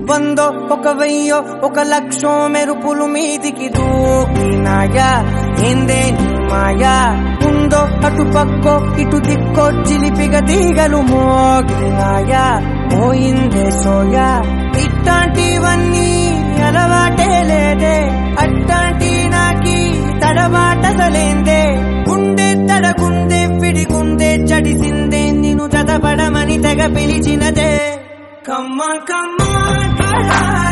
వందో ఒక వెయ్యో ఒక లక్షో మెరుపులు మీదికి దూకినాయా ఏందే నీ మాయా ఉందో అటు పక్కో ఇటు దిక్కో చిలిపిగ తీగలు మోగినాయా పోయిందే సోయా ఇట్లాంటివన్నీ అలవాటే లేదే అట్లాంటి నాకి తడబాటసలేందే గుండె తడగుందే పిడిగుందే చడిసిందే నిన్ను చదపడమని తెగ పిలిచినదే కమ్మ కమ్మ కళ